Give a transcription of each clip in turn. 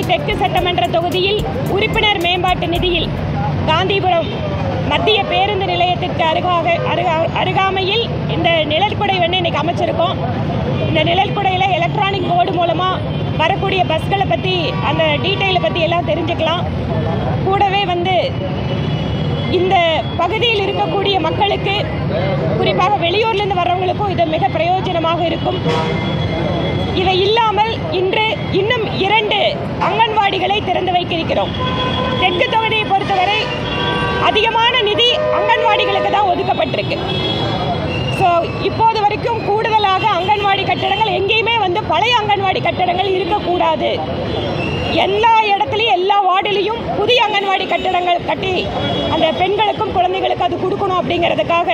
தெற்கு சட்டமன்ற தொகுதியில் உறுப்பினர் மேம்பாட்டு நிதியில் காந்திபுரம் மத்திய பேருந்து நிலையத்திற்கு அருகாக அருகா அருகாமையில் இந்த நிழற்குடை வந்து இன்னைக்கு அமைச்சிருக்கோம் இந்த நிழற்குடையில் எலக்ட்ரானிக் போர்டு மூலமாக வரக்கூடிய பஸ்களை பற்றி அந்த டீட்டெயிலை பற்றி எல்லாம் தெரிஞ்சுக்கலாம் கூடவே வந்து இந்த பகுதியில் இருக்கக்கூடிய மக்களுக்கு குறிப்பாக வெளியூர்லேருந்து வர்றவங்களுக்கும் இது மிக பிரயோஜனமாக இருக்கும் இவை இல்லாமல் இன்று இன்னும் இரண்டு அங்கன்வாடிகளை திறந்து வைக்க இருக்கிறோம் தெற்கு தொகுதியை பொறுத்தவரை அதிகமான நிதி அங்கன்வாடிகளுக்கு தான் ஒதுக்கப்பட்டிருக்கு ஸோ இப்போது வரைக்கும் கூடுதலாக அங்கன்வாடி கட்டடங்கள் எங்கேயுமே வந்து பழைய அங்கன்வாடி கட்டடங்கள் இருக்கக்கூடாது எல்லா இடத்துலையும் எல்லா வார்டிலையும் புதிய அங்கன்வாடி கட்டடங்கள் கட்டி அந்த பெண்களுக்கும் குழந்தைகளுக்கும் அது கொடுக்கணும் அப்படிங்கிறதுக்காக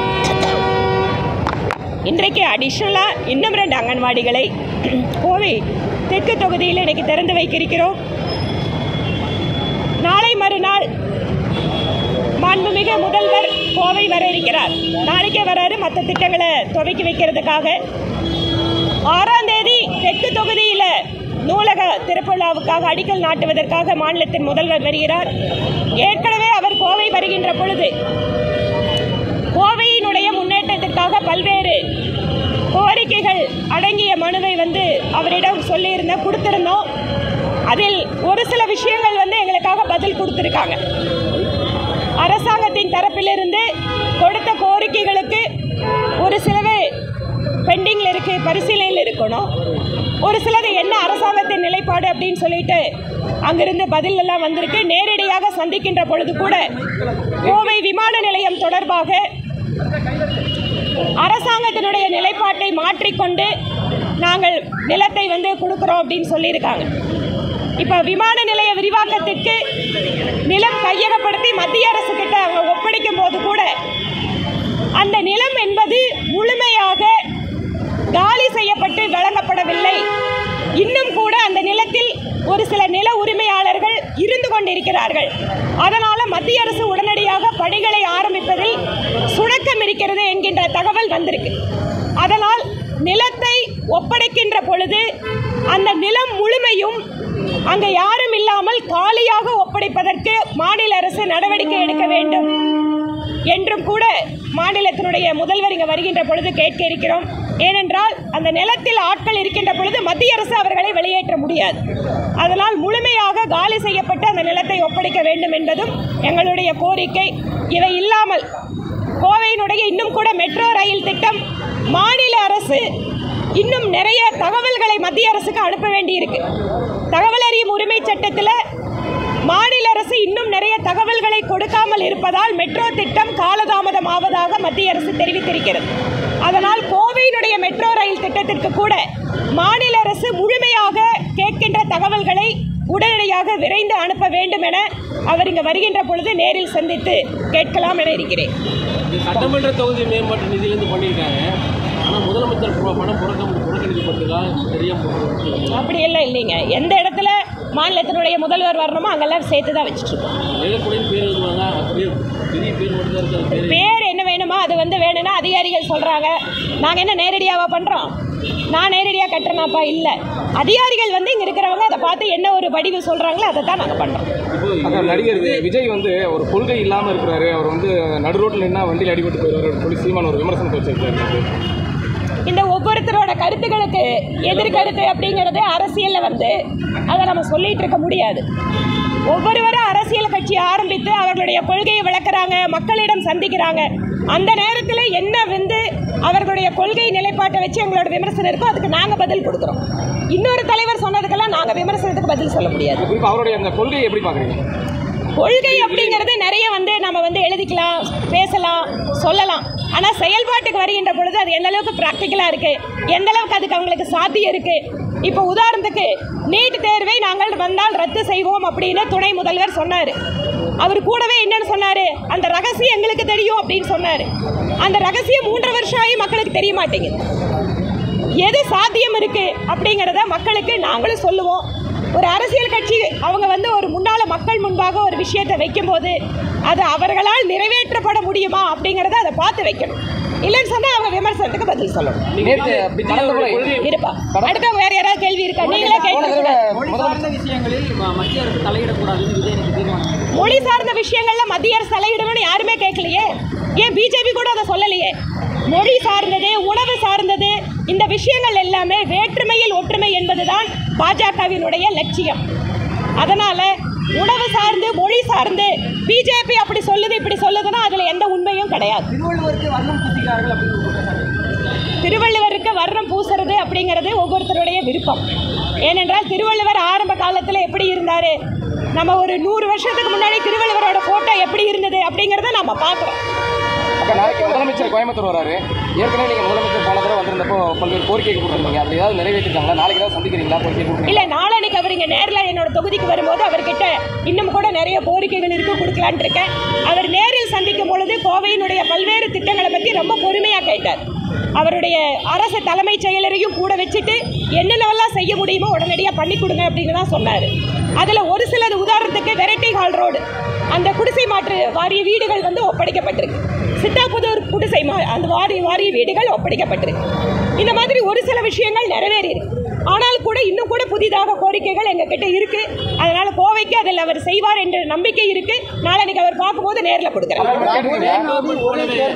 இன்றைக்கு அடிஷ்னலாக இன்னும் ரெண்டு அங்கன்வாடிகளை கோவை தெற்கு தொகுதியில் இன்னைக்கு திறந்து வைக்க இருக்கிறோம் நாளை மறுநாள் மாண்புமிகு முதல்வர் கோவை வர இருக்கிறார் நாளைக்கே வராரு மற்ற திட்டங்களை துவக்கி வைக்கிறதுக்காக ஆறாம் தேதி தெற்கு தொகுதியில் நூலக திருப்பவிழாவுக்காக அடிக்கல் நாட்டுவதற்காக மாநிலத்தின் முதல்வர் வருகிறார் ஏற்கனவே அவர் கோவை வருகின்ற பொழுது கோவையினுடைய முன்னேற்றத்திற்காக பல்வேறு கோரிக்கைகள் அடங்கிய மனுவை வந்து அவரிடம் சொல்லியிருந்தோம் கொடுத்திருந்தோம் அதில் ஒரு சில விஷயங்கள் வந்து எங்களுக்காக பதில் கொடுத்துருக்காங்க அரசாங்கத்தின் தரப்பிலிருந்து கொடுத்த கோரிக்கைகளுக்கு ஒரு சிலவே பெண்டிங்கில் இருக்கு பரிசீலனையில் இருக்கணும் ஒரு சிலது என்ன அரசாங்கத்தின் நிலைப்பாடு அப்படின்னு சொல்லிட்டு அங்கிருந்து பதில் எல்லாம் வந்திருக்கு நேரடியாக சந்திக்கின்ற பொழுது கூட கோவை விமான நிலையம் தொடர்பாக அரசாங்கத்தினுடைய நிலைப்பாட்டை மாற்றிக்கொண்டு நாங்கள் நிலத்தை வந்து கொடுக்குறோம் அப்படின்னு சொல்லியிருக்காங்க இப்போ விமான நிலைய விரிவாக்கத்திற்கு நிலம் கையகப்படுத்தி மத்திய அரசு கிட்ட அவங்க ஒப்படைக்கும் போது கூட அந்த நிலம் என்பது முழுமையாக காலி செய்யப்பட்டு வழங்கப்படவில்லை இன்னும் கூட அந்த நிலத்தில் ஒரு சில நில உரிமையாளர்கள் இருந்து கொண்டிருக்கிறார்கள் அதனால மத்திய அரசு உடனடியாக பணிகளை ஆரம்பிப்பதில் சுணக்கம் இருக்கிறது என்கின்ற தகவல் வந்திருக்கு அதனால் நிலத்தை ஒப்படைக்கின்ற பொழுது அந்த நிலம் முழுமையும் அங்கே யாரும் இல்லாமல் காலியாக ஒப்படைப்பதற்கு மாநில அரசு நடவடிக்கை எடுக்க வேண்டும் என்றும் கூட மாநிலத்தினுடைய முதல்வர் இங்கே வருகின்ற பொழுது கேட்க இருக்கிறோம் ஏனென்றால் அந்த நிலத்தில் ஆட்கள் இருக்கின்ற பொழுது மத்திய அரசு அவர்களை வெளியேற்ற முடியாது அதனால் முழுமையாக காலி செய்யப்பட்டு அந்த நிலத்தை ஒப்படைக்க வேண்டும் என்பதும் எங்களுடைய கோரிக்கை இவை இல்லாமல் கோவையினுடைய இன்னும் கூட மெட்ரோ ரயில் திட்டம் மாநில அரசு இன்னும் நிறைய தகவல்களை மத்திய அரசுக்கு அனுப்ப வேண்டியிருக்கு தகவல் அறியும் உரிமை சட்டத்தில் மாநில அரசு இன்னும் நிறைய தகவல்களை கொடுக்காமல் இருப்பதால் மெட்ரோ திட்டம் காலதாமதம் ஆவதாக மத்திய அரசு தெரிவித்திருக்கிறது அதனால் கோவையினுடைய மெட்ரோ ரயில் திட்டத்திற்கு கூட மாநில அரசு முழுமையாக கேட்கின்ற தகவல்களை உடனடியாக விரைந்து அனுப்ப வேண்டும் என அவர் இங்கு வருகின்ற பொழுது நேரில் சந்தித்து கேட்கலாம் என இருக்கிறேன் இது சட்டமன்ற தொகுதி மேம்பாட்டு நிதியிலேருந்து பண்ணியிருக்காங்க ஆனால் முதலமைச்சர் பு- பணம் புறக்க புறக்கணிக்கப்பட்டதா தெரியாமல் அப்படி எல்லாம் இல்லைங்க எந்த இடத்துல மாநிலத்தினுடைய முதல்வர் வரணுமோ அங்கெல்லாம் சேர்த்து தான் வச்சுட்டு இருக்கோம் நிலக்குடின்னு பேர் எழுதுவாங்க அப்படியே பெரிய பேர் மட்டும் தான் இருக்குது அது பேர் பேர் என்ன வேணுமோ அது வந்து வேணும்னா அதிகாரிகள் சொல்கிறாங்க நாங்கள் என்ன நேரடியாவா பண்ணுறோம் நான் நேரடியாக கட்டுறேனாப்பா இல்லை அதிகாரிகள் வந்து இங்கே இருக்கிறவங்க அதை பார்த்து என்ன ஒரு வடிவு சொல்கிறாங்களோ அதை தான் நாங்கள் பண்ணுறோம் அதான் நடிகர் வி- விஜய் வந்து ஒரு கொள்கை இல்லாமல் இருக்கிறாரு அவர் வந்து நடு ரோட்டில் நின்னா வண்டியில் அடிபட்டு போயிடுவாரு சொல்லி சீமான் ஒரு விமர்சனத்தை வச்சிருக்காரு இந்த ஒவ்வொருத்தரோட கருத்துக்களுக்கு எதிர்கருத்து அப்படிங்கிறது அரசியலில் வந்து அதை நம்ம சொல்லிட்டு இருக்க முடியாது ஒவ்வொருவரும் அரசியல் கட்சி ஆரம்பித்து அவர்களுடைய கொள்கையை விளக்குறாங்க மக்களிடம் சந்திக்கிறாங்க அந்த நேரத்தில் என்ன வந்து அவர்களுடைய கொள்கை நிலைப்பாட்டை வச்சு எங்களோட விமர்சனம் இருக்கோ அதுக்கு நாங்கள் பதில் கொடுக்குறோம் இன்னொரு தலைவர் சொன்னதுக்கெல்லாம் நாங்கள் விமர்சனத்துக்கு பதில் சொல்ல முடியாது குறிப்பாக அவருடைய அந்த கொள்கையை எப்படி பார்க்குறீங்க கொள்கை அப்படிங்கிறது நிறைய வந்து நம்ம வந்து எழுதிக்கலாம் பேசலாம் சொல்லலாம் ஆனால் செயல்பாட்டுக்கு வருகின்ற பொழுது அது எந்த அளவுக்கு ப்ராக்டிக்கலாக இருக்குது எந்த அளவுக்கு அதுக்கு அவங்களுக்கு சாத்தியம் இருக்குது இப்போ உதாரணத்துக்கு நீட் தேர்வை நாங்கள் வந்தால் ரத்து செய்வோம் அப்படின்னு துணை முதல்வர் சொன்னார் அவர் கூடவே என்னன்னு சொன்னார் அந்த ரகசியம் எங்களுக்கு தெரியும் அப்படின்னு சொன்னார் அந்த ரகசியம் மூன்று வருஷம் ஆகி மக்களுக்கு தெரிய மாட்டேங்குது எது சாத்தியம் இருக்கு அப்படிங்கிறத மக்களுக்கு நாங்களும் சொல்லுவோம் ஒரு அரசியல் கட்சி அவங்க வந்து ஒரு முன்னால மக்கள் முன்பாக ஒரு விஷயத்தை வைக்கும்போது அது அவர்களால் நிறைவேற்றப்பட முடியுமா அப்படிங்கிறத அதை பார்த்து வைக்கணும் இல்லைன்னு சொன்னா அவங்க விமர்சனத்துக்கு பதில் சொல்லணும் நேற்று கடந்த முறை இருப்பா அடுத்தவங்க வேற யாராவது கேள்வி இருக்கா நீங்களே போன கேட்க தடவை மொழி சார்ந்த விஷயங்களில் ம- மத்திய அரசு தலையிடக்கூடாதுன்னு விஜய் எனக்கு தீர்மானம் மொழி சார்ந்த விஷயங்கள்ல மத்திய அரசு தலையிடணும்னு யாருமே கேட்கலையே ஏன் பிஜேபி கூட அதை சொல்லலையே மொழி சார்ந்தது உணவு சார்ந்தது இந்த விஷயங்கள் எல்லாமே வேற்றுமையில் ஒற்றுமை என்பதுதான் பாஜகவினுடைய லட்சியம் அதனால உணவு சார்ந்து மொழி சார்ந்து பிஜேபி அப்படி சொல்லுது இப்படி சொல்லுதுன்னா அதுல எந்த உண்மையும் கிடையாது திருவள்ளுவருக்கு வர்ணம் பூசிக்கிறார்கள் அப்படின்னு ஒரு குற்றச்சாட்டு திருவள்ளுவருக்கு வர்ணம் பூசுறது அப்படிங்கிறது ஒவ்வொருத்தருடைய விருப்பம் ஏனென்றால் திருவள்ளுவர் ஆரம்ப காலத்தில் எப்படி இருந்தார் நம்ம ஒரு நூறு வருஷத்துக்கு முன்னாடி திருவள்ளுவரோட ஃபோட்டோ எப்படி இருந்தது அப்படிங்கிறத நம்ம பார்க்குறோம் அப்போ நாளைக்கு முதலமைச்சர் கோயம்புத்தூர் வராரு ஏற்கனவே நீங்கள் முதலமைச்சர் போன தடவை வந்திருந்தப்போ பல்வேறு கோரிக்கைகள் கொடுத்துருந்தீங்க அப்படி ஏதாவது நிறைவேற்றிருக்காங்களா நாளைக்கு ஏதாவது சந்திக்கிறீங்களா கோரிக்கை கொடுக்குறீங்க இல்லை நாளன்னைக்கு அவர் இங்கே நேரில் என்னோட தொகுதிக்கு வரும்போது அவர்கிட்ட இன்னும் கூட நிறைய கோரிக்கைகள் இருக்கு கொடுக்கலான்னு இருக்கேன் அவர் நேரில் சந்திக்கும் பொழுது கோவையினுடைய பல்வேறு திட்டங்களை பற்றி ரொம்ப பொறுமையாக கேட்டார் அவருடைய அரசு தலைமைச் செயலரையும் கூட வச்சுட்டு என்னென்னவெல்லாம் செய்ய முடியுமோ உடனடியாக பண்ணி கொடுங்க அப்படின்னு தான் சொன்னார் அதில் ஒரு சிலது உதாரணத்துக்கு வெரைட்டி ஹால் ரோடு அந்த குடிசை மாற்று வாரிய வீடுகள் வந்து ஒப்படைக்கப்பட்டிருக்கு சித்தாபுதூர் குடிசை மா அந்த வாரிய வாரிய வீடுகள் ஒப்படைக்கப்பட்டிருக்கு இந்த மாதிரி ஒரு சில விஷயங்கள் நிறைவேறி இருக்கு ஆனால் கூட இன்னும் கூட புதிதாக கோரிக்கைகள் எங்ககிட்ட இருக்கு அதனால கோவைக்கு அதில் அவர் செய்வார் என்ற நம்பிக்கை இருக்கு நாளைக்கு அவர் பார்க்கும்போது நேரில் கொடுக்குறாரு கேட்டிருக்கீங்களா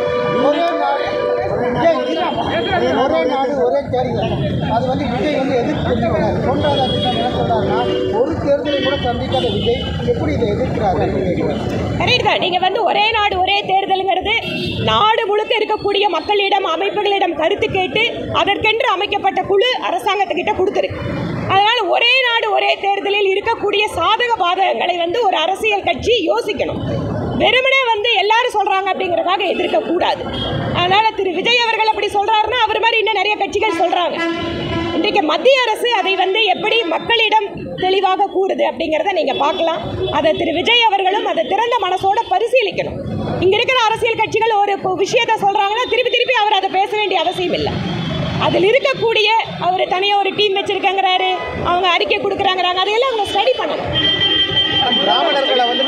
ஒரே நாடு ஒரே தேர்தல் அது வந்து விஜய் வந்து எதிர்த்து தெரிவிக்கிறார் மூன்றாவது திட்டம் என்ன சொல்றாருன்னா ஒரு தேர்தலை கூட சந்திக்காத விஜய் எப்படி இதை எதிர்க்கிறாரு அப்படின்னு கேட்கிறார் கரெக்ட் தான் நீங்கள் வந்து ஒரே நாடு ஒரே தேர்தலுங்கிறது நாடு முழுக்க இருக்கக்கூடிய மக்களிடம் அமைப்புகளிடம் கருத்து கேட்டு அதற்கென்று அமைக்கப்பட்ட குழு அரசாங்கத்துக்கிட்ட கொடுத்துருக்கு அதனால் ஒரே நாடு ஒரே தேர்தலில் இருக்கக்கூடிய சாதக பாதகங்களை வந்து ஒரு அரசியல் கட்சி யோசிக்கணும் வெறுமனே வந்து எல்லாரும் சொல்கிறாங்க அப்படிங்கிறதாக எதிர்க்கக்கூடாது அதனால் திரு விஜய் அவர்கள் அப்படி சொல்கிறாருன்னா அவர் மாதிரி இன்னும் நிறைய கட்சிகள் சொல்கிறாங்க இன்றைக்கு மத்திய அரசு அதை வந்து எப்படி மக்களிடம் தெளிவாக கூறுது அப்படிங்கிறத நீங்கள் பார்க்கலாம் அதை திரு விஜய் அவர்களும் அதை திறந்த மனசோட பரிசீலிக்கணும் இங்கே இருக்கிற அரசியல் கட்சிகள் ஒரு இப்போ விஷயத்தை சொல்கிறாங்கன்னா திருப்பி திருப்பி அவர் அதை பேச வேண்டிய அவசியம் இல்லை அதில் இருக்கக்கூடிய அவர் தனியாக ஒரு டீம் வச்சுருக்கங்கிறாரு அவங்க அறிக்கை கொடுக்குறாங்கிறாங்க அதையெல்லாம் அவங்க ஸ்டடி பண்ணணும் பிராமணர்களை வந்து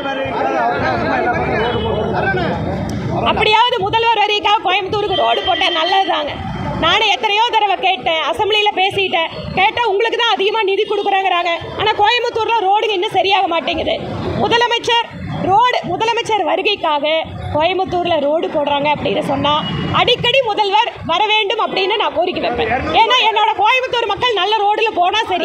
அப்படியாவது முதல்வர் வரைக்காக கோயம்புத்தூருக்கு ரோடு போட்டால் நல்லதுதாங்க நானே எத்தனையோ தடவை கேட்டேன் அசம்பிளியில் பேசிட்டேன் கேட்டால் உங்களுக்கு தான் அதிகமாக நிதி கொடுக்குறாங்கிறாங்க ஆனால் கோயம்புத்தூரில் ரோடுங்க இன்னும் சரியாக மாட்டேங்குது முதலமைச்சர் ரோடு முதலமைச்சர் வருகைக்காக கோயம்புத்தூரில் ரோடு போடுறாங்க அப்படின்னு சொன்னால் அடிக்கடி முதல்வர் வர வேண்டும் அப்படின்னு நான் கோரிக்கை வைப்பேன் ஏன்னா என்னோட கோயம்புத்தூர் மக்கள் நல்ல ரோடில் போனால் சரி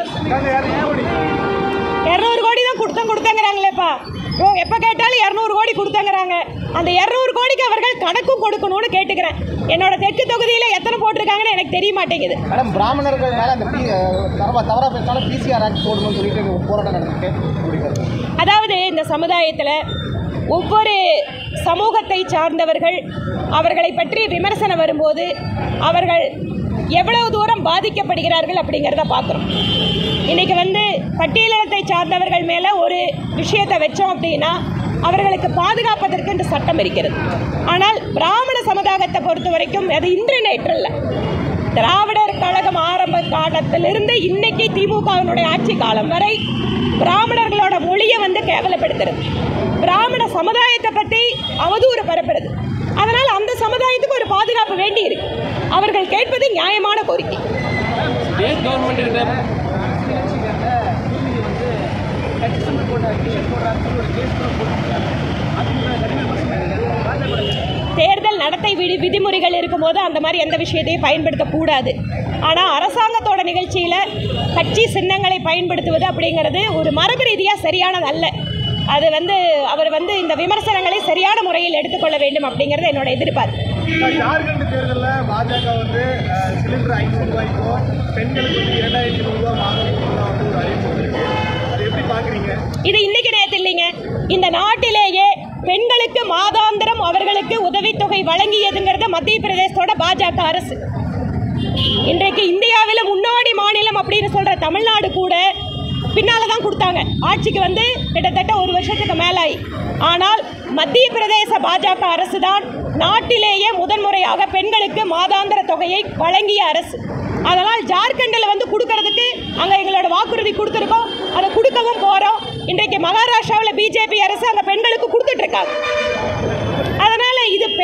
இரநூறு கோடி தான் கொடுத்தோம் கொடுத்தங்கிறாங்களேப்பா ஓ எப்போ கேட்டாலும் இரநூறு கோடி கொடுத்தங்கிறாங்க அந்த இரநூறு கோடிக்கு அவர்கள் கணக்கும் கொடுக்கணும்னு கேட்டுக்கிறேன் என்னோட தெற்கு தொகுதியில் எத்தனை போட்டிருக்காங்கன்னு எனக்கு தெரிய மாட்டேங்குது மேடம் பிராமணர்கள் மேலே அந்த பி தவறா தவறா பேசினாலும் பிசிஆர் ஆக்ட் போடணும்னு சொல்லிட்டு ஒரு போராட்டம் நடந்துருக்கு முடிக்கிறது அதாவது இந்த சமுதாயத்தில் ஒவ்வொரு சமூகத்தை சார்ந்தவர்கள் அவர்களை பற்றி விமர்சனம் வரும்போது அவர்கள் எவ்வளவு தூரம் பாதிக்கப்படுகிறார்கள் அப்படிங்கிறத பார்க்குறோம் இன்றைக்கி வந்து பட்டியலினத்தை சார்ந்தவர்கள் மேலே ஒரு விஷயத்தை வச்சோம் அப்படின்னா அவர்களுக்கு பாதுகாப்பதற்கு என்று சட்டம் இருக்கிறது ஆனால் பிராமண சமுதாயத்தை பொறுத்த வரைக்கும் அது இன்று நேற்று இல்லை திராவிடர் கழகம் ஆரம்ப காலத்திலிருந்து இன்னைக்கு திமுகவினுடைய ஆட்சி காலம் வரை பிராமணர்களோட மொழியை வந்து கேவலப்படுத்துறது பிராமண சமுதாயத்தை பற்றி அவதூறு பரப்புறது அதனால் அந்த சமுதாயத்துக்கு ஒரு பாதுகாப்பு வேண்டி இருக்கு அவர்கள் கேட்பது நியாயமான கோரிக்கை ஸ்டேட் கவர்மெண்ட் கிட்ட தேர்தல் நடத்தை விதி விதிமுறைகள் இருக்கும்போது அந்த மாதிரி எந்த விஷயத்தையும் பயன்படுத்தக்கூடாது ஆனால் அரசாங்கத்தோட நிகழ்ச்சியில் கட்சி சின்னங்களை பயன்படுத்துவது அப்படிங்கிறது ஒரு மரபு ரீதியாக சரியானது அல்ல அது வந்து அவர் வந்து இந்த விமர்சனங்களை சரியான முறையில் எடுத்துக்கொள்ள வேண்டும் அப்படிங்கிறது என்னோட எதிர்பார்ப்பு ஜார்க்கண்ட் தேர்தலில் பாஜக வந்து சிலிண்டர் ஐநூறு ரூபாய்க்கும் பெண்களுக்கு வந்து இரண்டாயிரத்தி நூறுரூவா மாதம் வந்து ஒரு அறிவிப்பு வந்திருக்கு அதை எப்படி பார்க்குறீங்க இது இன்னைக்கு நேற்று இல்லைங்க இந்த நாட்டிலேயே பெண்களுக்கு மாதாந்திரம் அவர்களுக்கு உதவித்தொகை வழங்கியதுங்கிறது மத்திய பிரதேசத்தோட பாஜக அரசு இன்றைக்கு இந்தியாவில் முன்னோடி மாநிலம் அப்படின்னு சொல்ற தமிழ்நாடு கூட பின்னால தான் கொடுத்தாங்க ஆட்சிக்கு வந்து கிட்டத்தட்ட ஒரு வருஷத்துக்கு மேலாயி ஆனால் மத்திய பிரதேச பாஜக அரசு தான் நாட்டிலேயே முதன்முறையாக பெண்களுக்கு மாதாந்திர தொகையை வழங்கிய அரசு அதனால் ஜார்க்கண்டில் வந்து கொடுக்கறதுக்கு அங்கே எங்களோட வாக்குறுதி கொடுத்துருக்கோம் அதை கொடுக்கவும் போகிறோம் இன்றைக்கு மகாராஷ்டிராவில் பிஜேபி அரசு அங்கே பெண்களுக்கு கொடுத்துட்ருக்காங்க அதனால் இது பெண்களுக்கு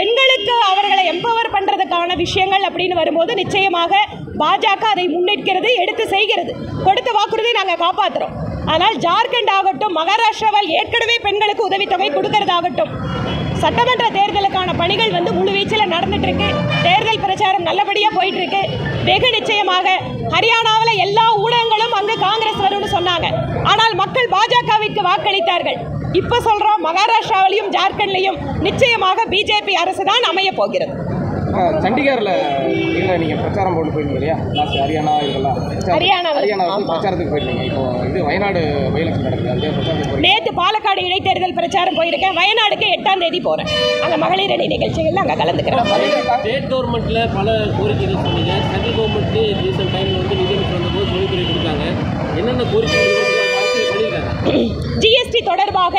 பெண்களுக்கு அவர்களை எம்பவர் பண்ணுறதுக்கான விஷயங்கள் அப்படின்னு வரும்போது நிச்சயமாக பாஜக அதை முன்னெடுக்கிறது எடுத்து செய்கிறது கொடுத்த வாக்குறுதியை நாங்கள் காப்பாற்றுறோம் ஆனால் ஜார்க்கண்ட் ஆகட்டும் மகாராஷ்டிராவில் ஏற்கனவே பெண்களுக்கு உதவித்தொகை கொடுக்கறதாகட்டும் சட்டமன்ற தேர்தலுக்கான பணிகள் வந்து முழுவீச்சில் நடந்துட்டு இருக்கு தேர்தல் பிரச்சாரம் நல்லபடியாக போயிட்டு இருக்கு வெகு நிச்சயமாக ஹரியானாவில் எல்லா ஊடகங்களும் அங்கு காங்கிரஸ் வரும்னு சொன்னாங்க ஆனால் மக்கள் பாஜகவிற்கு வாக்களித்தார்கள் இப்போ சொல்றோம் மகாராஷ்டிராவிலையும் ஜார்க்கண்ட்லையும் நிச்சயமாக பிஜேபி அரசு தான் அமைய போகிறது அஹ் சண்டிகரில் இல்லை நீங்கள் பிரச்சாரம் போட்டு போயிருந்தீங்க இல்லையா லாஸ்ட் ஹரியானா இதெல்லாம் பிரச்சாரம் ஹரியானாவில். ஹரியானா வந்து ஆமா. பிரச்சாரத்துக்கு போயிருந்தீங்க இப்போ இது வயநாடு வயலக்ஷன் நடக்குது அந்த பிரச்சாரத்துக்கு போறீங்க நேற்று பாலக்காடு இடைத்தேர்தல் பிரச்சாரம் போயிருக்கேன் வயநாடுக்கு எட்டாம் தேதி போறேன் அங்கே மகளிர் அணி நிகழ்ச்சிகள்ல அங்கே கலந்துக்கிறேன் ஸ்டேட் கவர்மெண்ட்டில் பல கோரிக்கைகள் சொன்னீங்க சென்ட்ரல் கவர்மெண்ட்டு ரீசெண்ட் டைமில் வந்து நிதியமைச்சர் வந்தபோது தொழில்துறை கொடுத்தாங்க என்னென்ன கோரிக்கைகள் பண்ணியிருக்காங்க ஜிஎஸ்டி தொடர்பாக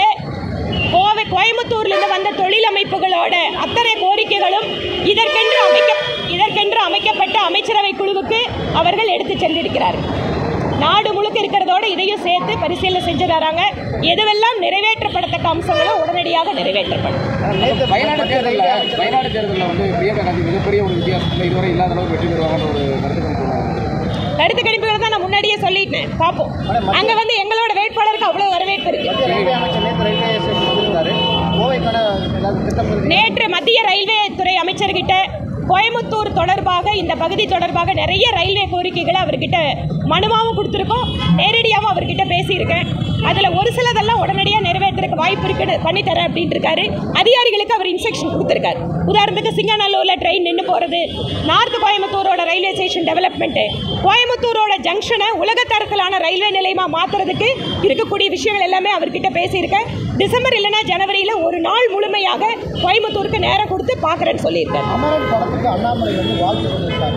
கோவை கோயம்புத்தூர்லேருந்து வந்த தொழில் அமைப்புகளோட அத்தனை கோரிக்கைகளும் இதற்கென்று அமைக்க இதற்கென்று அமைக்கப்பட்ட அமைச்சரவை குழுவுக்கு அவர்கள் எடுத்து சென்றிருக்கிறார்கள் நாடு முழுக்க இருக்கிறதோட இதையும் சேர்த்து பரிசீலனை செஞ்சு தராங்க எதுவெல்லாம் நிறைவேற்றப்படத்தக்க அம்சங்களும் உடனடியாக நிறைவேற்றப்படும் வயநாடு தேர்தலில் வயநாடு தேர்தலில் வந்து பிரியங்கா காந்தி மிகப்பெரிய ஒரு வித்தியாசத்தில் இதுவரை இல்லாத அளவுக்கு வெற்றி பெறுவாங்கன்ற ஒரு கருத்து கணிப்பு சொன்னாங்க. கருத்து கணிப்புகள் தான் நான் முன்னாடியே சொல்லிட்டேன் பார்ப்போம் அங்கே வந்து எங்களோட வேட்பாளருக்கு அவ்வளோ வரவேற்பு இருக்கு மத்திய ரயில்வே அமைச்சர் நேற்று ரயில்வே ஸ்டேஷன் வந்திருந்தாரு கோவைக்கான ஏதாவது திட்டம் இருக்கு நேற்று மத்திய ரயில்வே துறை அமைச்சர்கிட்ட கோயம்புத்தூர் தொடர்பாக இந்த பகுதி தொடர்பாக நிறைய ரயில்வே கோரிக்கைகளை அவர்கிட்ட மனுவாகவும் கொடுத்துருக்கோம் நேரடியாகவும் அவர்கிட்ட பேசியிருக்கேன் அதில் ஒரு சிலதெல்லாம் உடனடியாக நிறைவேற்றுறதுக்கு வாய்ப்பு இருக்குன்னு பண்ணித்தரேன் அப்படின்ட்டு இருக்காரு அதிகாரிகளுக்கு அவர் இன்ஸ்ட்ரக்ஷன் கொடுத்துருக்காரு உதாரணத்துக்கு சிங்கநல்லூரில் ட்ரெயின் நின்று போகிறது நார்த் கோயம்புத்தூரோட ரயில்வே ஸ்டேஷன் டெவலப்மெண்ட்டு கோயம்புத்தூரோட ஜங்ஷனை உலகத்தரத்திலான ரயில்வே நிலையமாக மாற்றுறதுக்கு இருக்கக்கூடிய விஷயங்கள் எல்லாமே அவர்கிட்ட பேசியிருக்கேன் டிசம்பர் இல்லைன்னா ஜனவரியில் ஒரு நாள் முழுமையாக கோயம்புத்தூருக்கு நேரம் கொடுத்து பார்க்குறேன்னு சொல்லியிருக்காரு அமரன் படத்துக்கு அண்ணாமலை வந்து வாழ்த்து சொல்லியிருக்காரு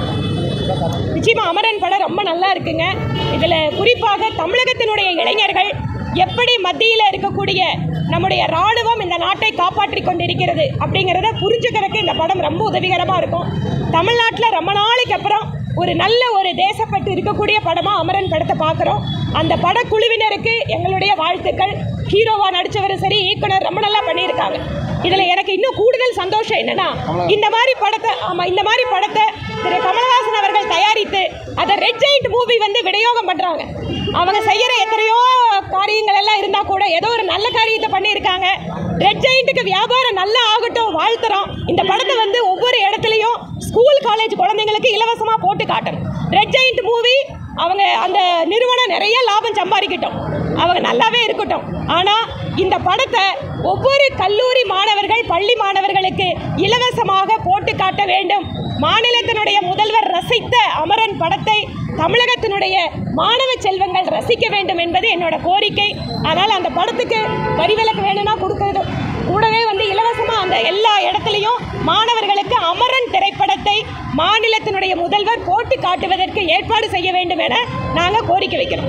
வாழ்த்து நிச்சயமா அமரன் படம் ரொம்ப நல்லா இருக்குங்க இதில் குறிப்பாக தமிழகத்தினுடைய இளைஞர்கள் எப்படி மத்தியில் இருக்கக்கூடிய நம்முடைய ராணுவம் இந்த நாட்டை காப்பாற்றி கொண்டிருக்கிறது அப்படிங்கிறத புரிஞ்சுக்கிறதுக்கு இந்த படம் ரொம்ப உதவிகரமாக இருக்கும் தமிழ்நாட்டில் ரொம்ப நாளைக்கு அப்புறம் ஒரு நல்ல ஒரு தேசப்பட்டு இருக்கக்கூடிய படமாக அமரன் படத்தை பார்க்குறோம் அந்த படக்குழுவினருக்கு எங்களுடைய வாழ்த்துக்கள் ஹீரோவா நடிச்சவரும் சரி இயக்குனர் ரொம்ப நல்லா பண்ணியிருக்காங்க இதில் எனக்கு இன்னும் கூடுதல் சந்தோஷம் என்னன்னா இந்த மாதிரி படத்தை ஆமாம் இந்த மாதிரி படத்தை திரு கமலஹாசன் அவர்கள் தயாரித்து அதை ரெட் ஜெயிண்ட் மூவி வந்து விநியோகம் பண்ணுறாங்க அவங்க செய்கிற எத்தனையோ காரியங்கள் எல்லாம் இருந்தால் கூட ஏதோ ஒரு நல்ல காரியத்தை பண்ணியிருக்காங்க ரெட் ஜெயிண்ட்டுக்கு வியாபாரம் நல்லா ஆகட்டும் வாழ்த்துறோம் இந்த படத்தை வந்து ஒவ்வொரு இடத்துலையும் ஸ்கூல் காலேஜ் குழந்தைங்களுக்கு இலவசமாக போட்டு காட்டணும் ரெட் ஜெயிண்ட் மூவி அவங்க அந்த நிறுவனம் நிறைய லாபம் சம்பாதிக்கட்டும் அவங்க நல்லாவே இருக்கட்டும் ஆனால் இந்த படத்தை ஒவ்வொரு கல்லூரி மாணவர்கள் பள்ளி மாணவர்களுக்கு இலவசமாக போட்டு காட்ட வேண்டும் மாநிலத்தினுடைய முதல்வர் ரசித்த அமரன் படத்தை தமிழகத்தினுடைய மாணவ செல்வங்கள் ரசிக்க வேண்டும் என்பது என்னோட கோரிக்கை அதனால் அந்த படத்துக்கு வரிவிலக்கு வேணும்னா கொடுக்கறது கூடவே வந்து இலவசமாக அந்த எல்லா இடத்துலையும் மாணவர்களுக்கு அமரன் திரைப்படத்தை மாநிலத்தினுடைய முதல்வர் போட்டு காட்டுவதற்கு ஏற்பாடு செய்ய வேண்டும் என நாங்கள் கோரிக்கை வைக்கிறோம்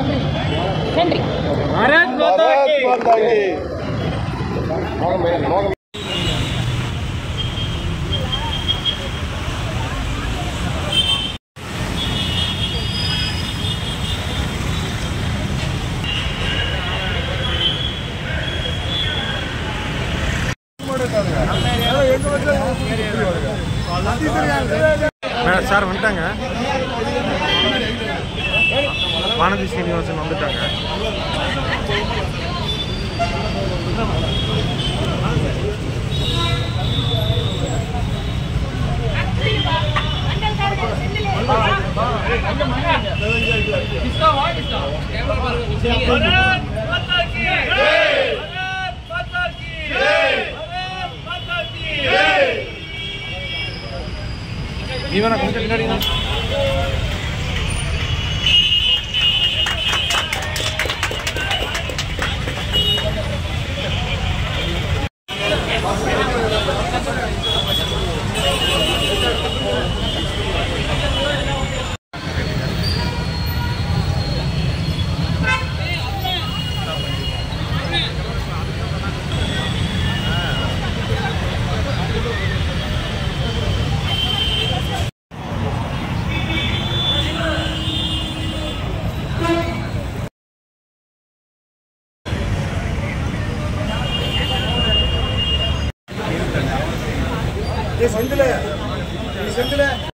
நன்றி சார் வந்துட்டாங்க வானதி சீனிவாசன் வந்துட்டாங்க இவனை கொஞ்சம் பின்னாடி